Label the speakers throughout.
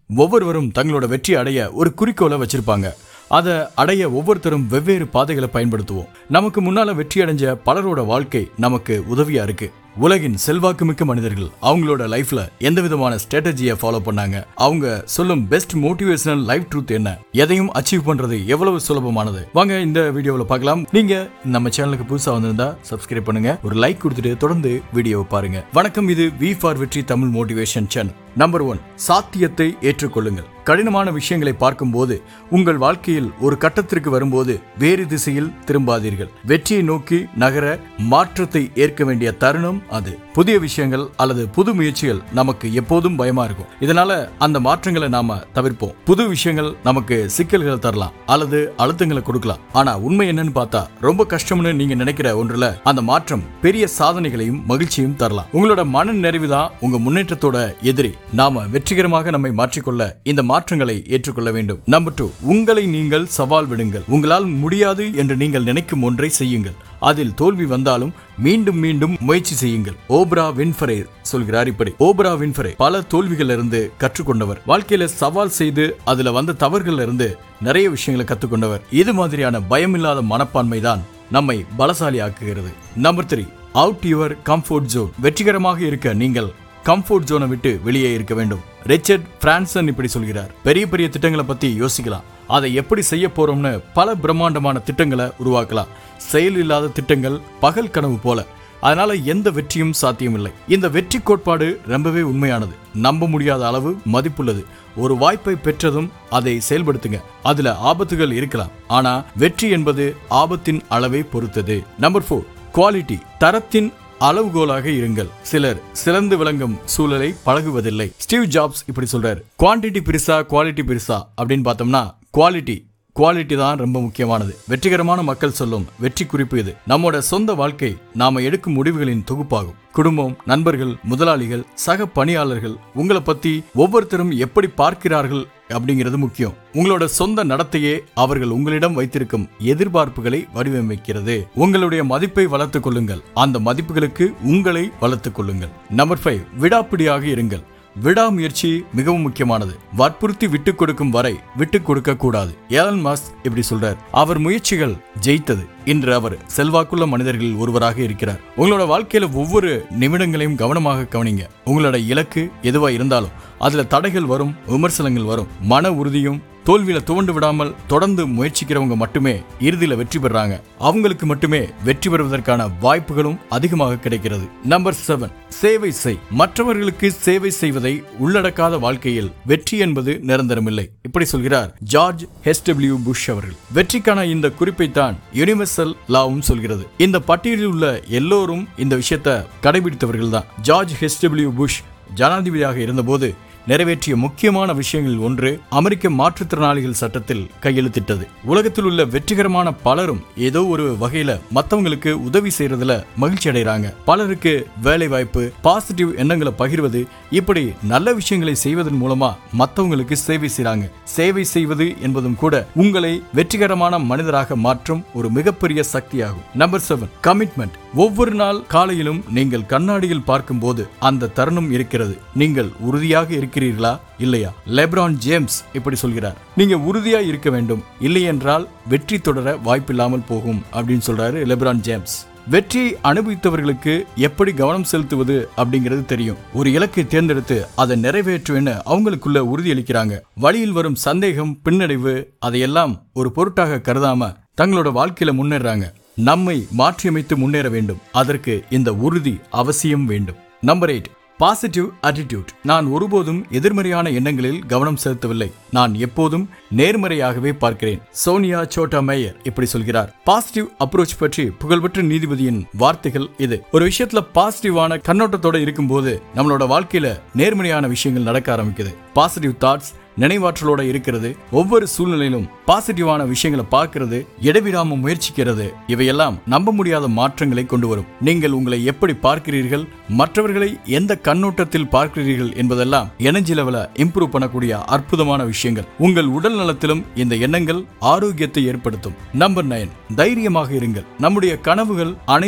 Speaker 1: ஒவ்வொருவரும் தங்களோட வெற்றி அடைய ஒரு குறிக்கோளை வச்சிருப்பாங்க அதை அடைய ஒவ்வொருத்தரும் வெவ்வேறு பாதைகளை பயன்படுத்துவோம் நமக்கு முன்னால வெற்றி அடைஞ்ச பலரோட வாழ்க்கை நமக்கு உதவியா இருக்கு உலகின் செல்வாக்குமிக்க மனிதர்கள் அவங்களோட லைஃப்ல எந்த விதமான ஸ்ட்ராட்டஜியை ஃபாலோ பண்ணாங்க அவங்க சொல்லும் பெஸ்ட் மோட்டிவேஷனல் லைஃப் ட்ரூத் என்ன எதையும் அச்சீவ் பண்றது எவ்வளவு சுலபமானது வாங்க இந்த வீடியோவில் பார்க்கலாம் நீங்க நம்ம சேனலுக்கு புதுசா வந்திருந்தா சப்ஸ்கிரைப் பண்ணுங்க ஒரு லைக் கொடுத்துட்டு தொடர்ந்து வீடியோவை பாருங்க வணக்கம் இது வி ஃபார் வெற்றி தமிழ் மோட்டிவேஷன் சேனல் நம்பர் ஒன் சாத்தியத்தை ஏற்றுக்கொள்ளுங்கள் கடினமான விஷயங்களை பார்க்கும்போது உங்கள் வாழ்க்கையில் ஒரு கட்டத்திற்கு வரும்போது வேறு திசையில் திரும்பாதீர்கள் வெற்றியை நோக்கி நகர மாற்றத்தை ஏற்க வேண்டிய தருணம் அது புதிய விஷயங்கள் அல்லது புது முயற்சிகள் நமக்கு எப்போதும் பயமா இருக்கும் இதனால அந்த மாற்றங்களை நாம தவிர்ப்போம் புது விஷயங்கள் நமக்கு சிக்கல்களை தரலாம் அல்லது அழுத்தங்களை கொடுக்கலாம் ஆனா உண்மை என்னன்னு பார்த்தா ரொம்ப கஷ்டம்னு நீங்க நினைக்கிற ஒன்றுல அந்த மாற்றம் பெரிய சாதனைகளையும் மகிழ்ச்சியும் தரலாம் உங்களோட மன நிறைவு தான் உங்க முன்னேற்றத்தோட எதிரி நாம வெற்றிகரமாக நம்மை மாற்றிக்கொள்ள இந்த மாற்றங்களை ஏற்றுக்கொள்ள வேண்டும் நம்பர் டூ உங்களை நீங்கள் சவால் விடுங்கள் உங்களால் முடியாது என்று நீங்கள் நினைக்கும் ஒன்றை செய்யுங்கள் அதில் தோல்வி வந்தாலும் மீண்டும் மீண்டும் முயற்சி செய்யுங்கள் ஓப்ரா வின்ஃபரே சொல்கிறார் இப்படி ஓப்ரா வின்ஃபரே பல தோல்விகள் இருந்து கற்றுக்கொண்டவர் வாழ்க்கையில சவால் செய்து அதுல வந்த தவறுகள்ல இருந்து நிறைய விஷயங்களை கத்துக்கொண்டவர் இது மாதிரியான பயமில்லாத மனப்பான்மை தான் நம்மை பலசாலி ஆக்குகிறது number three out your comfort zone வெற்றிகரமாக இருக்க நீங்கள் கம்ஃபோர்ட் ஜோனை விட்டு வெளியே இருக்க வேண்டும் ரிச்சர்ட் பிரான்சன் இப்படி சொல்கிறார் பெரிய பெரிய திட்டங்களை பத்தி யோசிக்கலாம் அதை எப்படி செய்ய போறோம்னு பல பிரம்மாண்டமான திட்டங்களை உருவாக்கலாம் செயல் இல்லாத திட்டங்கள் பகல் கனவு போல அதனால எந்த வெற்றியும் சாத்தியமில்லை இந்த வெற்றி கோட்பாடு ரொம்பவே உண்மையானது நம்ப முடியாத அளவு மதிப்புள்ளது ஒரு வாய்ப்பை பெற்றதும் அதை செயல்படுத்துங்க அதுல ஆபத்துகள் இருக்கலாம் ஆனா வெற்றி என்பது ஆபத்தின் அளவை பொறுத்தது நம்பர் ஃபோர் குவாலிட்டி தரத்தின் அளவுகோலாக இருங்கள் சிலர் சிறந்து விளங்கும் சூழலை பழகுவதில்லை ஸ்டீவ் ஜாப்ஸ் இப்படி சொல்றாரு குவான்டிட்டி பெருசா குவாலிட்டி பெருசா அப்படின்னு பார்த்தோம்னா குவாலிட்டி குவாலிட்டி தான் ரொம்ப முக்கியமானது வெற்றிகரமான மக்கள் சொல்லும் வெற்றி குறிப்பு இது நம்மோட சொந்த வாழ்க்கை நாம எடுக்கும் முடிவுகளின் தொகுப்பாகும் குடும்பம் நண்பர்கள் முதலாளிகள் சக பணியாளர்கள் உங்களை பத்தி ஒவ்வொருத்தரும் எப்படி பார்க்கிறார்கள் அப்படிங்கிறது முக்கியம் உங்களோட சொந்த நடத்தையே அவர்கள் உங்களிடம் வைத்திருக்கும் எதிர்பார்ப்புகளை வடிவமைக்கிறது உங்களுடைய மதிப்பை வளர்த்துக் கொள்ளுங்கள் அந்த மதிப்புகளுக்கு உங்களை வளர்த்துக் கொள்ளுங்கள் நம்பர் ஃபைவ் விடாப்பிடியாக இருங்கள் விடாமுயற்சி மிகவும் முக்கியமானது வற்புறுத்தி விட்டுக் கொடுக்கும் வரை விட்டுக் கொடுக்க கூடாது ஏலன் மாஸ்க் இப்படி சொல்றார் அவர் முயற்சிகள் ஜெயித்தது இன்று அவர் செல்வாக்குள்ள மனிதர்களில் ஒருவராக இருக்கிறார் உங்களோட வாழ்க்கையில ஒவ்வொரு நிமிடங்களையும் கவனமாக கவனிங்க உங்களோட இலக்கு எதுவா இருந்தாலும் அதுல தடைகள் வரும் விமர்சனங்கள் வரும் மன உறுதியும் தோல்வியில துவண்டு விடாமல் தொடர்ந்து முயற்சிக்கிறவங்க மட்டுமே இறுதியில வெற்றி பெறாங்க அவங்களுக்கு மட்டுமே வெற்றி பெறுவதற்கான வாய்ப்புகளும் அதிகமாக கிடைக்கிறது நம்பர் செவன் சேவை செய் மற்றவர்களுக்கு சேவை செய்வதை உள்ளடக்காத வாழ்க்கையில் வெற்றி என்பது நிரந்தரமில்லை இப்படி சொல்கிறார் ஜார்ஜ் ஹெச்டபிள்யூ புஷ் அவர்கள் வெற்றிக்கான இந்த குறிப்பை தான் யுனிவர்சல் லாவும் சொல்கிறது இந்த பட்டியலில் உள்ள எல்லோரும் இந்த விஷயத்தை கடைபிடித்தவர்கள் தான் ஜார்ஜ் ஹெச்டபிள்யூ புஷ் ஜனாதிபதியாக இருந்தபோது நிறைவேற்றிய முக்கியமான விஷயங்களில் ஒன்று அமெரிக்க மாற்றுத்திறனாளிகள் சட்டத்தில் கையெழுத்திட்டது உலகத்தில் உள்ள வெற்றிகரமான பலரும் ஏதோ ஒரு வகையில மத்தவங்களுக்கு உதவி செய்யறதுல மகிழ்ச்சி அடைகிறாங்க பலருக்கு வேலை வாய்ப்பு பாசிட்டிவ் எண்ணங்களை பகிர்வது இப்படி நல்ல விஷயங்களை செய்வதன் மூலமா மத்தவங்களுக்கு சேவை செய்றாங்க சேவை செய்வது என்பதும் கூட உங்களை வெற்றிகரமான மனிதராக மாற்றும் ஒரு மிகப்பெரிய சக்தியாகும் நம்பர் செவன் கமிட்மெண்ட் ஒவ்வொரு நாள் காலையிலும் நீங்கள் கண்ணாடியில் பார்க்கும்போது அந்த தருணம் இருக்கிறது நீங்கள் உறுதியாக இருக்கிறீர்களா இல்லையா லெப்ரான் ஜேம்ஸ் இப்படி சொல்கிறார் நீங்க உறுதியா இருக்க வேண்டும் இல்லை என்றால் வெற்றி தொடர வாய்ப்பில்லாமல் போகும் அப்படின்னு சொல்றாரு லெப்ரான் ஜேம்ஸ் வெற்றியை அனுபவித்தவர்களுக்கு எப்படி கவனம் செலுத்துவது அப்படிங்கிறது தெரியும் ஒரு இலக்கை தேர்ந்தெடுத்து அதை நிறைவேற்றுவேன்னு அவங்களுக்குள்ள உறுதியளிக்கிறாங்க வழியில் வரும் சந்தேகம் பின்னடைவு அதையெல்லாம் ஒரு பொருட்டாக கருதாம தங்களோட வாழ்க்கையில முன்னேறாங்க நம்மை மாற்றியமைத்து முன்னேற வேண்டும் அதற்கு இந்த உறுதி அவசியம் வேண்டும் நம்பர் எயிட் பாசிட்டிவ் attitude நான் ஒருபோதும் எதிர்மறையான எண்ணங்களில் கவனம் செலுத்தவில்லை நான் எப்போதும் நேர்மறையாகவே பார்க்கிறேன் சோனியா சோட்டா மேயர் இப்படி சொல்கிறார் பாசிட்டிவ் அப்ரோச் பற்றி புகழ்பெற்ற நீதிபதியின் வார்த்தைகள் இது ஒரு விஷயத்துல பாசிட்டிவான கண்ணோட்டத்தோட இருக்கும்போது நம்மளோட வாழ்க்கையில நேர்மறையான விஷயங்கள் நடக்க ஆரம்பிக்குது பாசிட்டிவ் தாட்ஸ் நினைவாற்றலோட இருக்கிறது ஒவ்வொரு சூழ்நிலையிலும் பாசிட்டிவான விஷயங்களை பார்க்கிறது இடைவிடாம முயற்சிக்கிறது இவையெல்லாம் நம்ப முடியாத மாற்றங்களை கொண்டு வரும் நீங்கள் உங்களை எப்படி பார்க்கிறீர்கள் மற்றவர்களை எந்த கண்ணோட்டத்தில் பார்க்கிறீர்கள் என்பதெல்லாம் எனர்ஜி லெவல இம்ப்ரூவ் பண்ணக்கூடிய அற்புதமான விஷயங்கள் உங்கள் உடல் நலத்திலும் இந்த எண்ணங்கள் ஆரோக்கியத்தை ஏற்படுத்தும் நம்பர் நைன் தைரியமாக இருங்கள் நம்முடைய கனவுகள் அனைத்தும்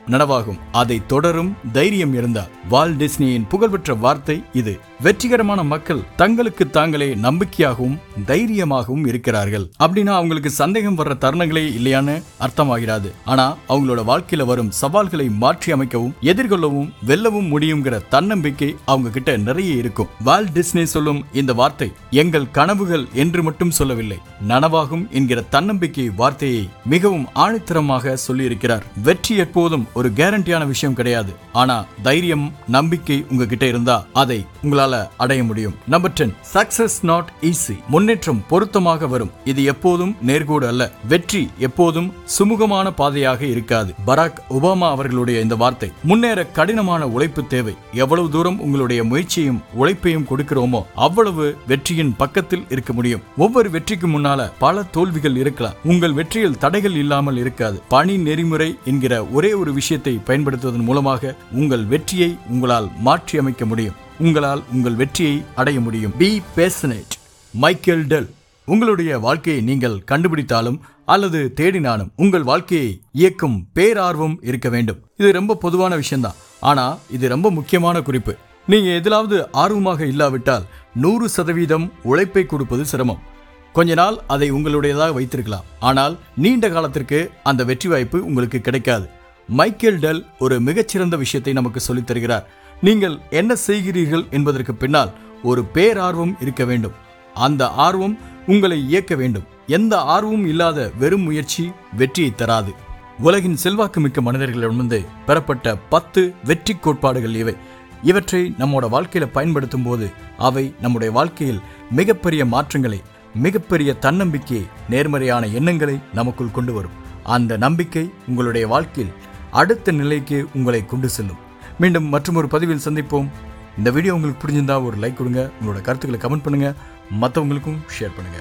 Speaker 1: நனவாகும் அதை தொடரும் தைரியம் இருந்தா வால் டிஸ்னியின் புகழ்பெற்ற வார்த்தை இது வெற்றிகரமான மக்கள் தங்களுக்கு தாங்களே நம்பிக்கையாகவும் தைரியமாகவும் இருக்கிறார்கள் அப்படின்னா அவங்களுக்கு சந்தேகம் வர்ற தருணங்களே இல்லையான்னு அர்த்தமாகிறாது ஆனா அவங்களோட வாழ்க்கையில வரும் சவால்களை மாற்றி அமைக்கவும் எதிர்கொள்ளவும் வெல்லவும் முடியுங்கிற தன்னம்பிக்கை அவங்க கிட்ட நிறைய இருக்கும் வால் டிஸ்னி சொல்லும் இந்த வார்த்தை எங்கள் கனவுகள் என்று மட்டும் சொல்லவில்லை நனவாகும் என்கிற தன்னம்பிக்கை வார்த்தையை மிகவும் ஆணித்தரமாக சொல்லியிருக்கிறார் வெற்றி எப்போதும் ஒரு கேரண்டியான விஷயம் கிடையாது ஆனா தைரியம் நம்பிக்கை உங்ககிட்ட இருந்தா அதை உங்களால அடைய முடியும் number ten success not easy முன்னேற்றம் பொருத்தமாக வரும் இது எப்போதும் நேர்கோடு அல்ல வெற்றி எப்போதும் சுமூகமான பாதையாக இருக்காது பராக் ஒபாமா அவர்களுடைய இந்த வார்த்தை முன்னேற கடினமான உழைப்பு தேவை எவ்வளவு தூரம் உங்களுடைய முயற்சியும் உழைப்பையும் கொடுக்கிறோமோ அவ்வளவு வெற்றியின் பக்கத்தில் இருக்க முடியும் ஒவ்வொரு வெற்றிக்கு முன்னால பல தோல்விகள் இருக்கலாம் உங்கள் வெற்றியில் தடைகள் இல்லாமல் இருக்காது பணி நெறிமுறை என்கிற ஒரே ஒரு விஷயத்தை பயன்படுத்துவதன் மூலமாக உங்கள் வெற்றியை உங்களால் மாற்றி அமைக்க முடியும் உங்களால் உங்கள் வெற்றியை அடைய முடியும் பி பேசனேட் மைக்கேல் டெல் உங்களுடைய வாழ்க்கையை நீங்கள் கண்டுபிடித்தாலும் அல்லது தேடினாலும் உங்கள் வாழ்க்கையை இயக்கும் பேரார்வம் இருக்க வேண்டும் இது ரொம்ப பொதுவான விஷயம்தான் ஆனா இது ரொம்ப முக்கியமான குறிப்பு நீங்க எதிலாவது ஆர்வமாக இல்லாவிட்டால் நூறு சதவீதம் உழைப்பை கொடுப்பது சிரமம் கொஞ்ச நாள் அதை உங்களுடையதாக வைத்திருக்கலாம் ஆனால் நீண்ட காலத்திற்கு அந்த வெற்றி வாய்ப்பு உங்களுக்கு கிடைக்காது மைக்கேல் டெல் ஒரு மிகச்சிறந்த விஷயத்தை நமக்கு சொல்லித் தருகிறார் நீங்கள் என்ன செய்கிறீர்கள் என்பதற்கு பின்னால் ஒரு பேரார்வம் இருக்க வேண்டும் அந்த ஆர்வம் உங்களை இயக்க வேண்டும் எந்த ஆர்வமும் இல்லாத வெறும் முயற்சி வெற்றியை தராது உலகின் செல்வாக்கு மிக்க மனிதர்களிடமிருந்து பெறப்பட்ட பத்து வெற்றி கோட்பாடுகள் இவை இவற்றை நம்மோட வாழ்க்கையில பயன்படுத்தும் போது அவை நம்முடைய வாழ்க்கையில் மிகப்பெரிய மாற்றங்களை மிகப்பெரிய தன்னம்பிக்கையை நேர்மறையான எண்ணங்களை நமக்குள் கொண்டு வரும் அந்த நம்பிக்கை உங்களுடைய வாழ்க்கையில் அடுத்த நிலைக்கு உங்களை கொண்டு செல்லும் மீண்டும் மற்றொரு பதிவில் சந்திப்போம் இந்த வீடியோ உங்களுக்கு பிடிச்சிருந்தா ஒரு லைக் கொடுங்க உங்களோட கருத்துக்களை கமெண்ட் பண்ணுங்க மற்றவங்களுக்கும் ஷேர் பண்ணுங்க